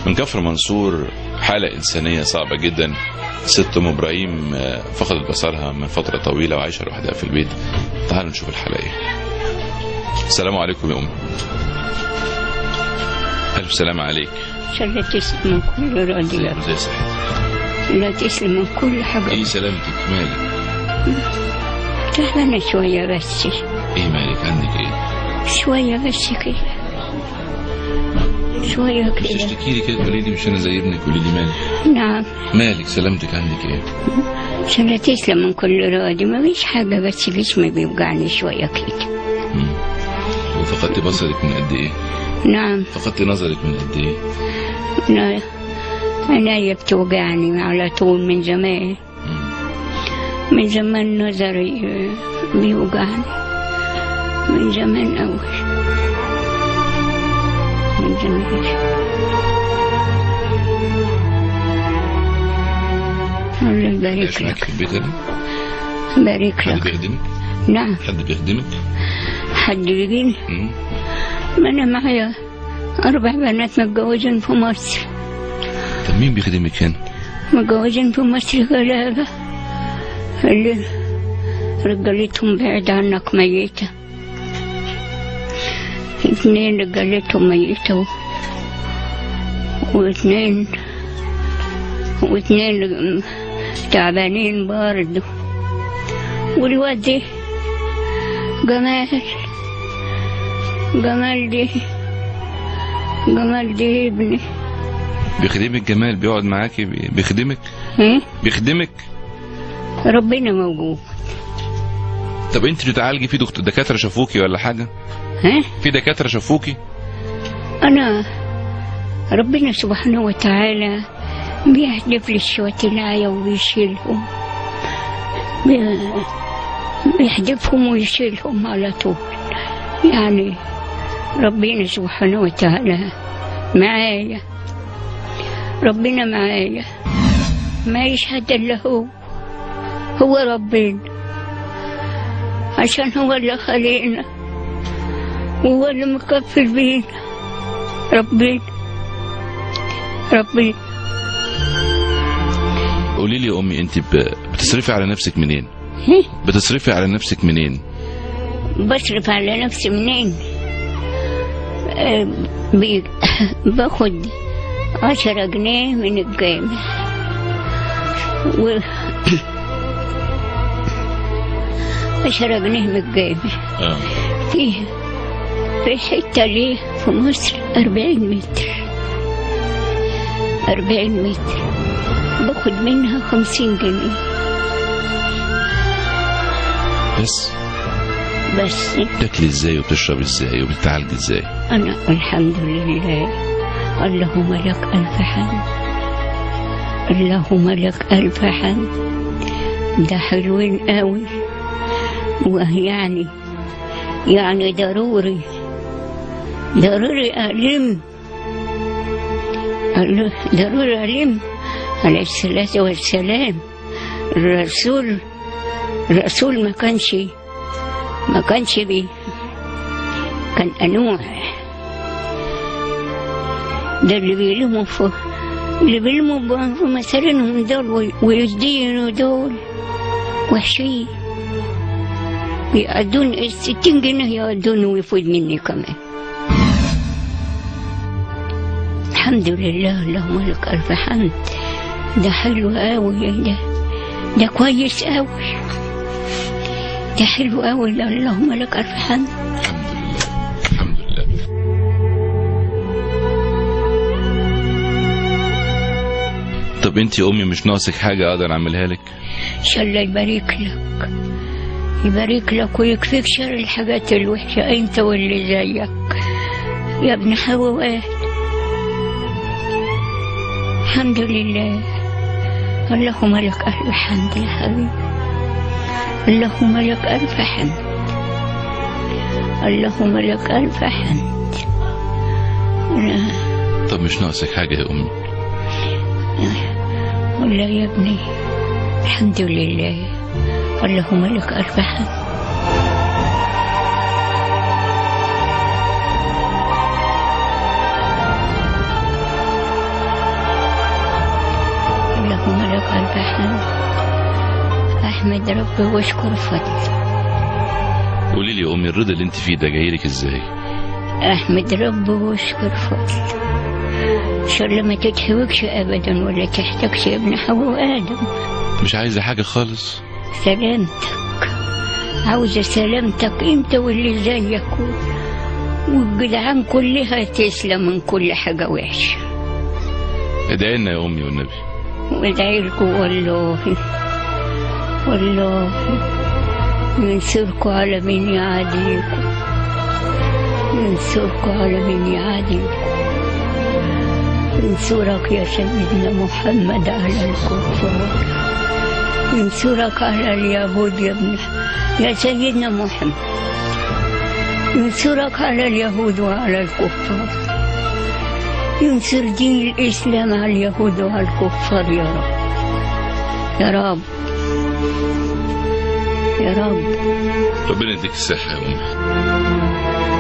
من كفر منصور حالة إنسانية صعبة جدا ست أم إبراهيم آه، فقدت بصرها من فترة طويلة وعايشة لوحدها في البيت تعالوا نشوف الحالة إيه السلام عليكم يا أم ألف سلام عليك لا تسلم من كل راضية زي صحتك لا تسلم من كل حاجة إيه سلامتك مالك تعبانة شوية بس إيه مالك عندك إيه شوية بس كده شوية مش كده تشتكي لي كده تقولي لي مش أنا زي ابنك قولي لي مالك نعم مالك سلامتك عندك إيه عشان لا تسلم من كل راضي ما فيش حاجة بس جسمي بيوجعني شوية كده مم. وفقدت بصرك من قد إيه نعم فقدت نظرك من قد إيه أنا عينيا بتوجعني على طول من زمان مم. من زمان نظري آه، بيوجعني من زمان أوي من زمان الله يبارك تعيش معاك لك في البيت أنا بارك حد لك بيخدمك نعم حد بيخدمك حد يجيني مم. ما أنا معايا أربع بنات متجوزين في مصر طب مين بيخدمك هنا متجوزين في مصر غلابة اللي رجالتهم بعيد عنك ميتة اثنين رجالتهم ميتة و- واثنين واثنين تعبانين برضه والواد دي جمال جمال دي جمال دي ابني بيخدمك جمال بيقعد معاكي بي- بيخدمك ايه بيخدمك ربنا موجود طب انت بتعالجي في دكتور دكاتره شافوكي ولا حاجه ها في دكاتره شافوكي أنا ربنا سبحانه وتعالى بيحدف لي شوية العيا وبيشيلهم بي- بيحدفهم ويشيلهم على طول يعني ربنا سبحانه وتعالى معايا ربنا معايا ما يشهد إلا هو هو ربنا عشان هو اللي خلقنا وهو اللي مكفل بينا ربنا ربنا قولي لي يا امي انت ب- بتصرفي على نفسك منين إيه؟ بتصرفي على نفسك منين بصرف على نفسي منين آه، بي- باخد عشرة جنيه من الجامع و عشرة جنيه من الجامع اه في في حتة ليه في مصر أربعين متر أربعين متر باخد منها خمسين جنيه بس بس بتاكلي ازاي وبتشرب ازاي وبتتعالجي ازاي أنا الحمد لله اللهم لك ألف حمد اللهم لك ألف حمد ده حلوين قوي ويعني يعني ضروري ضروري ألم قال- ضروري ألم عليه الصلاة والسلام الرسول الرسول ما كانش ما كانش بي كان أنواع ده اللي بيلموا في اللي بيلموا ب- في مسارينهم دول وي- ويدينوا دول وحشين يقعدون الستين جنيه يقعدون ويفوت مني كمان الحمد لله اللهم لك ألف حمد ده حلو أوي ده ده كويس أوي ده حلو أوي اللهم لك ألف حمد الحمد لله الحمد لله طب انت يا امي مش ناقصك حاجه اقدر اعملها لك إن شاء الله يبارك لك يبارك لك ويكفيك شر الحاجات الوحشة أنت واللي زيك يا ابن حواء الحمد لله اللهم لك ألف حمد يا حبيبي اللهم لك ألف حمد اللهم لك ألف حمد أنا- طب مش ناقصك حاجه يا امي ولا يا ابني الحمد لله اللهم لك ألف حمد كرب حمد أحمد ربي واشكر فضله قولي لي يا امي الرضا اللي انت فيه ده جاي لك ازاي أحمد ربي واشكر فضله إن شاء الله ما تتحوجش أبدا ولا تحتاجش يا ابن حواء آدم مش عايزه حاجه خالص سلامتك عاوزة سلامتك انت واللي زيك والجدعان كلها تسلم من كل حاجة وحشة ادعي لنا يا امي والنبي وادعي لكم والله والله ينصركم على من يعاديكم ينصركم على من يعاديكم ينصرك يا سيدنا محمد على الكفار ينصرك على اليهود يا ابن يا سيدنا محمد ينصرك على اليهود وعلى الكفار ينصر دين الإسلام على اليهود وعلى الكفار يا رب يا رب يا رب ربنا يديك الصحه يا امي